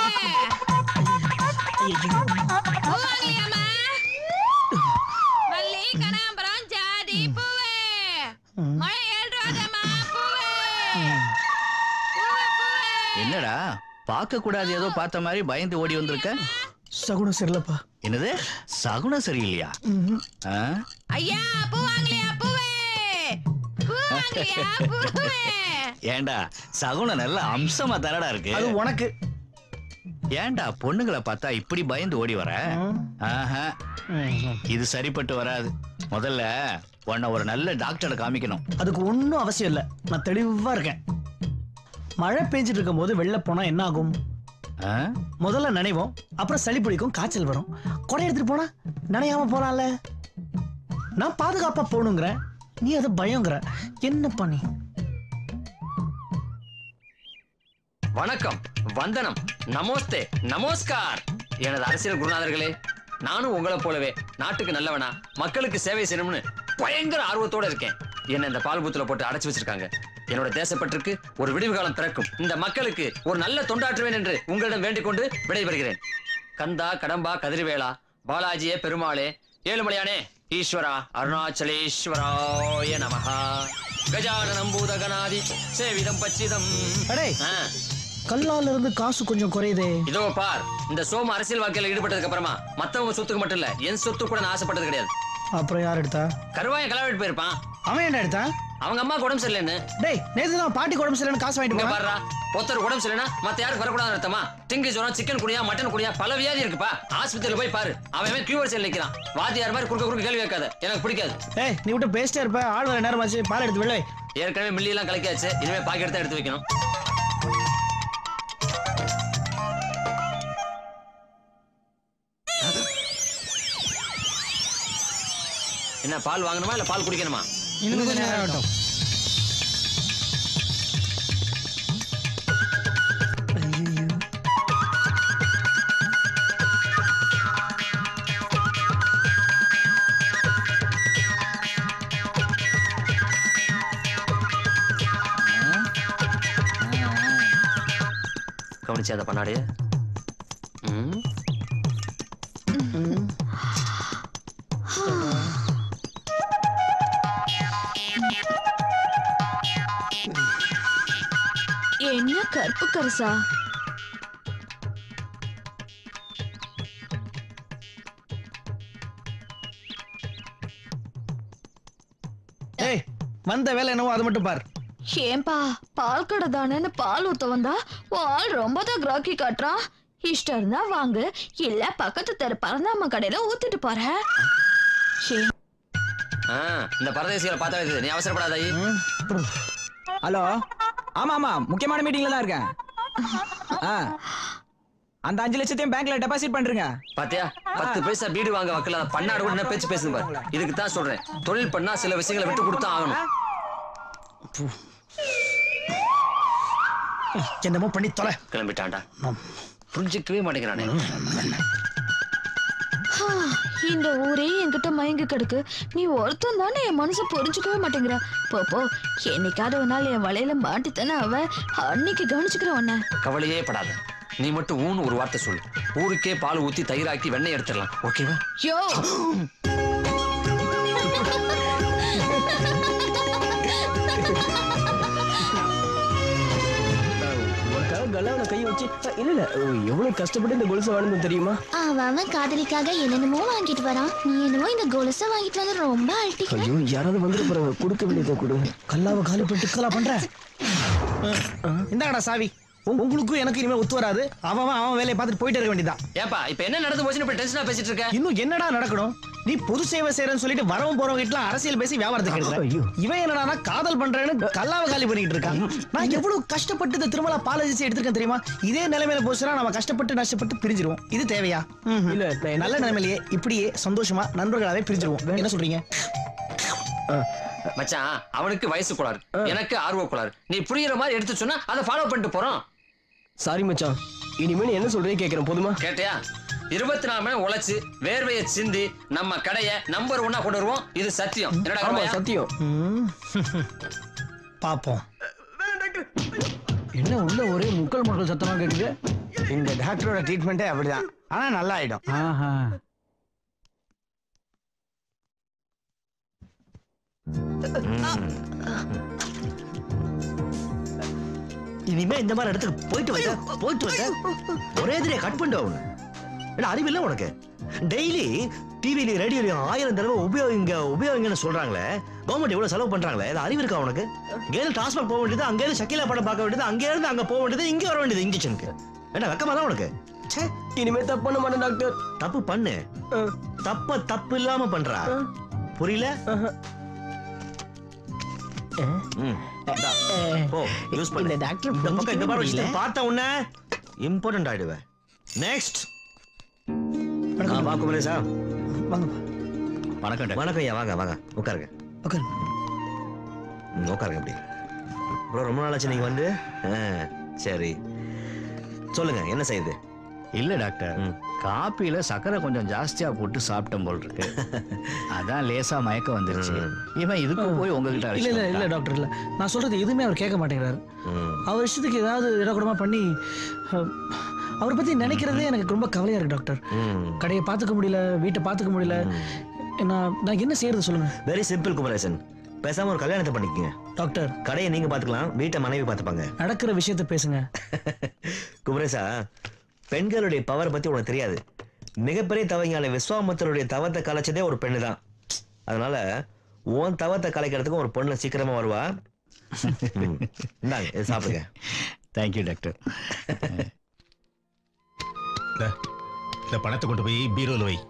பூவாங்கலியம்மா மல்லி கனகாம்பரம் ஜாதி பூவே மழை ஏழ்றாதம்மா பூவே பூவே பூவே என்னடா பார்க்க கூடாது ஏதோ பார்த்த மாதிரி பயந்து ஓடி வந்திருக்க சகுனம் சரியில்லப்பா என்னது சகுனம் சரியில்லையா ஆ? ஐயா பூவாங்கலியா பூவே பூவாங்கலியா பூவே ஏன்டா சகுனம் நல்ல அம்சமா தரடா இருக்கு அது உனக்கு ஏன்டா பொண்ணுங்களை பார்த்தா இப்படி பயந்து ஓடி வர ஆஹா இது சரிப்பட்டு வராது முதல்ல உன்னை ஒரு நல்ல டாக்டரை காமிக்கணும் அதுக்கு ஒன்றும் அவசியம் இல்லை நான் தெளிவா இருக்கேன் மழை பெஞ்சிட்டு இருக்கும் போது வெளில போனா என்ன ஆகும் ஆ? முதல்ல நனைவோம் அப்புறம் சளி பிடிக்கும் காய்ச்சல் வரும் கொடை எடுத்துட்டு போனா நனையாம போலாம்ல நான் பாதுகாப்பா போகணுங்கிறேன் நீ அதை பயங்கிற என்ன பண்ணி வணக்கம் வந்தனம் நமோஸ்தே நமஸ்கார் எனது அரசியல் குருநாதர்களே நானும் உங்களை போலவே நாட்டுக்கு நல்லவனா மக்களுக்கு சேவை செய்யணும்னு பயங்கர ஆர்வத்தோட இருக்கேன் என்ன இந்த பால் பூத்துல போட்டு அடைச்சு வச்சிருக்காங்க என்னோட தேசப்பற்றுக்கு ஒரு விடிவு காலம் பிறக்கும் இந்த மக்களுக்கு ஒரு நல்ல தொண்டாற்றுவேன் என்று உங்களிடம் வேண்டிக் கொண்டு விடைபெறுகிறேன் கந்தா கடம்பா கதிர்வேளா பாலாஜியே பெருமாளே ஏழுமலையானே ஈஸ்வரா அருணாச்சலேஸ்வராய நமஹா கஜானனம் பூதகணாதி சேவிதம் பச்சிதம் அடே ஆ கல்லால இருந்து காசு கொஞ்சம் குறையுதே இதோ பார் இந்த சோம அரசியல் வாழ்க்கையில ஈடுபட்டதுக்கு அப்புறமா மத்தவங்க சொத்துக்கு மட்டும் இல்ல என் சொத்து கூட நான் ஆசைப்பட்டது கிடையாது அப்புறம் யார் எடுத்தா கருவாயன் கலாவிட்டு போயிருப்பான் அவன் என்ன எடுத்தா அவங்க அம்மா உடம்பு சரியில்லைன்னு டேய் நேத்து தான் பாட்டி உடம்பு சரியில்லைன்னு காசு வாங்கிட்டு இங்க போனா பாருடா ஒருத்தர் உடம்பு சரியில்லைன்னா மத்த யாருக்கு வரக்கூடாது அர்த்தமா டிங்கு ஜுரம் சிக்கன் குடியா மட்டன் குடியா பல வியாதி இருக்குப்பா ஆஸ்பத்திரியில போய் பாரு அவன் கியூ வரிசையில் நிக்கிறான் வாத்தியார் மாதிரி குறுக்க குறுக்க கேள்வி கேட்காத எனக்கு பிடிக்காது ஏய் நீ விட்டு பேசிட்டே இருப்ப ஆள் வர நேரமாச்சு பால் எடுத்து வெளில வை. ஏற்கனவே மில்லி எல்லாம் கலக்கியாச்சு இனிமே பாக்கெட் தான் எடுத்து வைக்கணும் என்ன பால் வாங்கணுமா இல்ல பால் குடிக்கணுமா இன்னும் கொஞ்சம் நேரம் ஆகட்டும் ஐயையோ. கவனிச்சு அதை பண்ணாடிய ம் என்ன கருப்பு கரசா ஏய் வந்த வேலை என்னவோ அதை மட்டும் பார் ஏன்பா பால் கடை தானேன்னு பால் ஊத்த வந்தா பால் ரொம்ப தான் கிராக்கி காட்டுறான் இஷ்டம் இருந்தா வாங்கு இல்ல பக்கத்து தெரு பரந்தாம கடையில ஊத்திட்டு போறேன் ஏன் ஆ, இந்த பரதேசிகளை பார்த்தா இது நீ அவசரப்படாத ஐ. ஹலோ ஆமா ஆமா முக்கியமான மீட்டிங்ல தான் இருக்கேன் ஆ அந்த அஞ்சு லட்சத்தையும் பேங்க்ல டெபாசிட் பண்றீங்க பாத்தியா பத்து பைசா வீடு வாங்க வக்கல பண்ணாடு கூட என்ன பேச்சு பேசுது பாரு இதுக்கு தான் சொல்றேன் தொழில் பண்ணா சில விஷயங்களை விட்டு கொடுத்தா ஆகணும் என்னமோ பண்ணி தொலை கிளம்பிட்டான்டா புரிஞ்சுக்கவே மாட்டேங்கிறானே ஆ, இந்த ஊரே என்கிட்ட மயங்கி கிடக்கு நீ ஒருத்தன் தானே என் மனசு புரிஞ்சுக்கவே மாட்டேங்கிற போ போ என்னைக்காவது ஒரு நாள் என் வலையில மாட்டித்தானே அவ அன்னைக்கு கவனிச்சுக்கிறேன் உன்னை கவலையே படாத நீ மட்டும் ஊன்னு ஒரு வார்த்தை சொல்லு ஊருக்கே பால் ஊத்தி தயிராக்கி வெண்ணெய் எடுத்துடலாம் ஓகேவா யோ கல்லாவில கை வச்சு இல்ல இல்ல எவ்வளவு கஷ்டப்பட்டு இந்த கொலுசை வாங்கணும் தெரியுமா அவன் அவன் காதலிக்காக என்னென்னமோ வாங்கிட்டு வரான் நீ என்னமோ இந்த கொலுசை வாங்கிட்டு வந்து ரொம்ப அழட்டிக்கிற ஐயோ யாராவது வந்துட போறாங்க கொடுக்க வேண்டியதை கொடு கல்லாவை காலி பண்ணிட்டு கலா பண்ற இந்தாடா சாவி உங்க- உங்களுக்கும் எனக்கு இனிமே ஒத்து வராது அவன் அவன் அவன் வேலையை பார்த்துட்டு போயிட்டே இருக்க வேண்டியதான் ஏப்பா இப்ப என்ன நடந்து போச்சுன்னு இப்ப டென்ஷனா பேசிட்டு இருக்க இன்னும் என்னடா நடக்கணும் நீ பொது சேவை செய்யறேன்னு சொல்லிட்டு வரவும் போறவங்க கிட்ட அரசியல் பேசி வியாபாரத்துக்கு எடுக்கிற ஐயோ. இவன் என்னடா காதல் பண்றேன்னு கல்லாவை காலி பண்ணிட்டு இருக்கான் நான் எவ்வளவு கஷ்டப்பட்டு இந்த திருமலா பாலாஜி எடுத்திருக்கேன் தெரியுமா இதே நிலைமையில போச்சுன்னா நம்ம கஷ்டப்பட்டு நஷ்டப்பட்டு பிரிஞ்சிருவோம் இது தேவையா ம்ஹும். இல்ல, நான் என்ன நல்ல நிலைமையிலேயே இப்படியே சந்தோஷமா நண்பர்களாவே பிரிஞ்சிருவோம் என்ன சொல்றீங்க மச்சான் அவனுக்கு வயசு கோளாறு எனக்கு ஆர்வ கோளாறு நீ புரியுற மாதிரி எடுத்து சொன்னா அதை ஃபாலோ பண்ணிட்டு போறோம் சாரி மச்சான் இனிமே நீ என்ன சொல்றே கேக்குறேன் போதுமா கேட்டியா இருபத்தி நாலு மணி நேரம் உழைச்சு வேர்வையை சிந்தி நம்ம கடைய நம்பர் ஒன்னா கொண்டு வருவோம் இது சத்தியம் என்னடா ஆமா கருமையா? சத்தியம் ம். பாப்போம் என்ன உள்ள ஒரே முக்கல் முக்கல் சத்தமா கேக்குது இந்த டாக்டரோட ட்ரீட்மெண்ட்டே அப்படிதான் ஆனா நல்லா ஆயிடும் ஆஹா இனிமே இந்த மாதிரி இடத்துக்கு போயிட்டு வந்த போயிட்டு வந்த ஒரே எதிரியா கட் பண்ணிட்டு அவனு ஏன்னா அறிவில்லை உனக்கு டெய்லி டிவிலையும் ரேடியோலையும் ஆயிரம் தடவை உபயோகிங்க உபயோகிங்கன்னு சொல்றாங்களே கவர்மெண்ட் எவ்வளவு செலவு பண்றாங்களே இது அறிவு இருக்கா உனக்கு இங்கேருந்து டாஸ்மாக் போக வேண்டியது அங்கேயிருந்து சக்கிலா படம் பார்க்க வேண்டியது அங்கே இருந்து அங்க போக வேண்டியது இங்க வர வேண்டியது இன்ஜெக்ஷனுக்கு என்ன வெக்கமா தான் உனக்கு ச்சே இனிமே தப்பு பண்ண மாட்டேன் டாக்டர் தப்பு பண்ணு தப்ப தப்பு இல்லாம பண்றா புரியல ம், இந்தா, போ யூஸ் பண்ணு இந்த டாக்டர் இந்த பக்கம் இந்த மாதிரி புரிஞ்சுக்கவே வச்சுட்டு பார்த்த உடனே இம்பார்ட்டன்ட் ஆயிடுவேன் நெக்ஸ்ட் வா குமரேசா வாங்கப்பா வணக்கம் டாக்டர் வணக்கம் ஐயா வாங்க வாங்க உட்காருங்க உட்காரு ம், உட்காருங்க அப்படி ப்ரோ ரொம்ப நாள் ஆச்சு நீங்க வந்து ஆ, சரி சொல்லுங்க என்ன செய்யுது இல்ல டாக்டர் ம். காப்பில சக்கரை கொஞ்சம் ஜாஸ்தியா போட்டு சாப்பிட்டேன் போல் இருக்கு அதான் லேசா மயக்கம் வந்துருச்சு ம். இவன் இதுக்கு போய் உங்ககிட்ட இல்ல இல்ல இல்ல அழைச்சிட்டு டாக்டர் இல்ல நான் சொல்றது எதுவுமே அவர் கேட்க மாட்டேங்கிறாரு ம், அவர் இஷ்டத்துக்கு ஏதாவது இடக்கூடமா பண்ணி அஹ், அவரை பத்தி நினைக்கிறதே எனக்கு ரொம்ப கவலையா இருக்கு டாக்டர் ம், கடையை பார்த்துக்க முடியல வீட்டை பார்த்துக்க முடியல நான் நான் என்ன செய்யறது சொல்லுங்க வெரி சிம்பிள் குமரேசன் பேசாம ஒரு கல்யாணத்தை பண்ணிக்கங்க டாக்டர் கடையை நீங்க பாத்துக்கலாம் வீட்டை மனைவி பாத்துப்பாங்க நடக்கிற விஷயத்த பேசுங்க குமரேசா பெண்களுடைய பவர் பத்தி உனக்கு தெரியாது மிகப்பெரிய தவஞான விஸ்வாமித்தருடைய தவத்தை கலைச்சதே ஒரு பெண்ணு தான் அதனால உன் தவத்தை கலைக்கிறதுக்கும் ஒரு பொண்ணு சீக்கிரமா வருவா ம், இந்தாங்க இதை சாப்பிடுங்க தேங்க்யூ டாக்டர் இந்த பணத்தை கொண்டு போய் பீரோல வை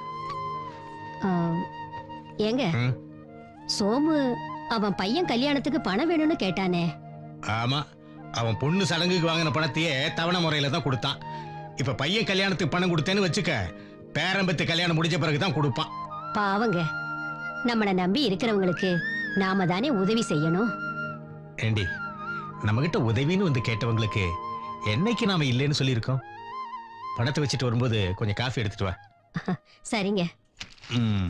ஏங்க ம். சோமு அவன் பையன் கல்யாணத்துக்கு பணம் வேணும்னு கேட்டானே ஆமா அவன் பொண்ணு சடங்குக்கு வாங்கின பணத்தையே தவணை முறையில தான் கொடுத்தான் இப்ப பையன் கல்யாணத்துக்கு பணம் கொடுத்தேன்னு வச்சுக்க பேரம்பத்து கல்யாணம் முடிஞ்ச பிறகு தான் கொடுப்பான் பாவங்க நம்மள நம்பி இருக்கிறவங்களுக்கு நாம தானே உதவி செய்யணும் ஏண்டி நம்ம கிட்ட உதவின்னு வந்து கேட்டவங்களுக்கு என்னைக்கு நாம இல்லைன்னு சொல்லியிருக்கோம் பணத்தை வச்சுட்டு வரும்போது கொஞ்சம் காஃபி எடுத்துட்டு வா சரிங்க ம்.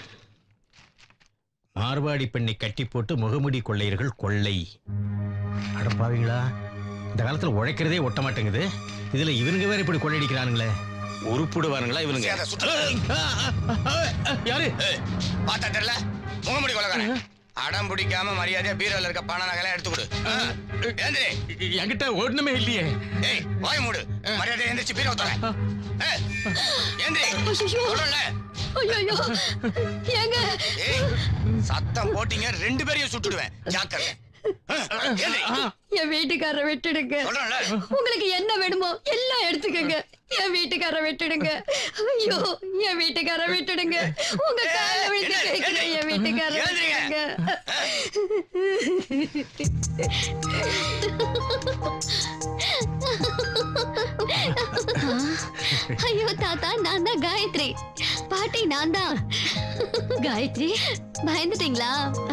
மார்வாடி பெண்ணை கட்டி போட்டு முகமுடி கொள்ளையர்கள் கொள்ளை அடப்பாவீங்களா இந்த காலத்துல உழைக்கிறதே ஒட்ட மாட்டேங்குது இதுல இவனுங்க வேற இப்படி கொள்ளையடிக்கிறானுங்களே உருப்பிடுவானுங்களா இவனுங்க யாரு பார்த்தா தெரியல முகமுடி கொள்ளக்காரன் அடம் பிடிக்காம மரியாதையா பீரோல இருக்க பண நகலை எடுத்து கொடு ஆ, ஏந்திரி என்கிட்ட ஒண்ணுமே இல்லையே ஏய் வாய் மூடு மரியாதை எந்திரிச்சு பீரோ தர ஏந்திரி சொல்றேன்ல ஐயோ ஏங்க ஏய் சத்தம் போட்டீங்க ரெண்டு பேரையும் சுட்டுடுவேன் ஜாக்கிரதை ஆ, ஏந்திரி என் வீட்டுக்காரரை விட்டுடுங்க சொல்றேன்ல உங்களுக்கு என்ன வேணுமோ எல்லாம் எடுத்துக்கங்க என் வீட்டுக்காரரை விட்டுடுங்க ஐயோ என் வீட்டுக்காரரை விட்டுடுங்க உங்க கால விழுந்து கேட்கிறேன் என் வீட்டுக்காரரை விட்டுடுங்க ஐயோ தாத்தா நான் தான் காயத்ரி பாட்டி நான் தான் காயத்ரி பயந்துட்டீங்களா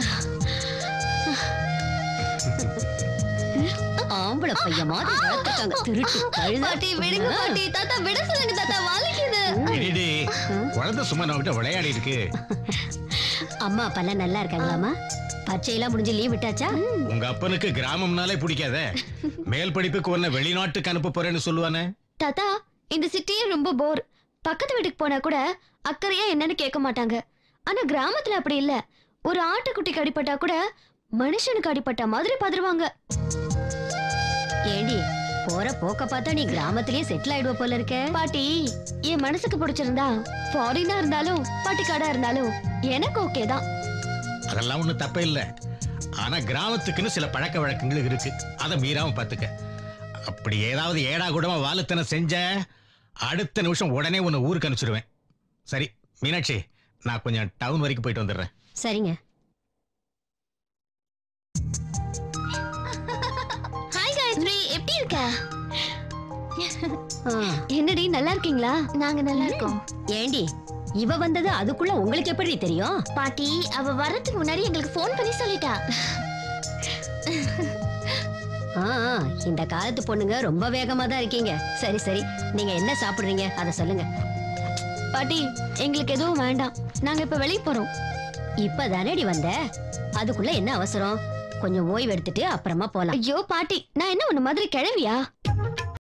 ஆம்பளை பையன் மாதிரி வளர்த்துட்டாங்க திருட்டு கழுதா பாட்டி விடுங்க பாட்டி தாத்தா விட சொல்லுங்க தாத்தா வலிக்குது இடிடி, குழந்தை சும்மா நம்மகிட்ட விளையாடி இருக்கு அம்மா அப்பெல்லாம் நல்லா இருக்காங்களாமா பச்சையெல்லாம் முடிஞ்சு லீவ் விட்டாச்சா உங்க அப்பனுக்கு கிராமம்னாலே பிடிக்காதே மேல் படிப்புக்கு உன்னை வெளிநாட்டுக்கு அனுப்ப போறேன்னு சொல்லுவானே தாத்தா இந்த சிட்டியே ரொம்ப போர் பக்கத்து வீட்டுக்கு போனா கூட அக்கறையா என்னன்னு கேட்க மாட்டாங்க ஆனா கிராமத்துல அப்படி இல்ல ஒரு ஆட்டுக்குட்டிக்கு அடிபட்டா கூட மனுஷனுக்கு அடிபட்ட மாதிரி பதறுவாங்க ஏண்டி போற போக்க பார்த்தா நீ கிராமத்திலேயே செட்டில் ஆயிடுவ போல இருக்க பாட்டி என் மனசுக்கு பிடிச்சிருந்தா ஃபாரினா இருந்தாலும் பட்டிக்காடா இருந்தாலும் எனக்கு ஓகே தான் அதெல்லாம் ஒண்ணும் தப்பே இல்ல ஆனா கிராமத்துக்குன்னு சில பழக்க வழக்கங்கள் இருக்கு அதை மீறாம பாத்துக்க அப்படி ஏதாவது ஏடா கூடமா வாலுத்தனம் செஞ்ச அடுத்த நிமிஷம் உடனே உன்னை ஊருக்கு அனுப்பிச்சிடுவேன் சரி மீனாட்சி நான் கொஞ்சம் டவுன் வரைக்கும் போயிட்டு வந்துடுறேன் சரிங்க ஹாய் காயத்ரி எப்படி இருக்க ஆ, என்னடி நல்லா இருக்கீங்களா நாங்க நல்லா இருக்கோம் ஏண்டி இவ வந்தது அதுக்குள்ள உங்களுக்கு எப்படி தெரியும் பாட்டி அவ வர்றதுக்கு முன்னாடி எங்களுக்கு ஃபோன் பண்ணி சொல்லிட்டா ஆ, ஆ, இந்த காலத்து பொண்ணுங்க ரொம்ப வேகமா தான் இருக்கீங்க சரி சரி நீங்க என்ன சாப்பிடுறீங்க அதை சொல்லுங்க பாட்டி எங்களுக்கு எதுவும் வேண்டாம் நாங்க இப்ப வெளிய போறோம் இப்பதானேடி வந்த அதுக்குள்ள என்ன அவசரம் கொஞ்சம் ஓய்வு எடுத்துட்டு அப்புறமா போலாம் ஐயோ பாட்டி நான் என்ன உன்ன மாதிரி கிழவியா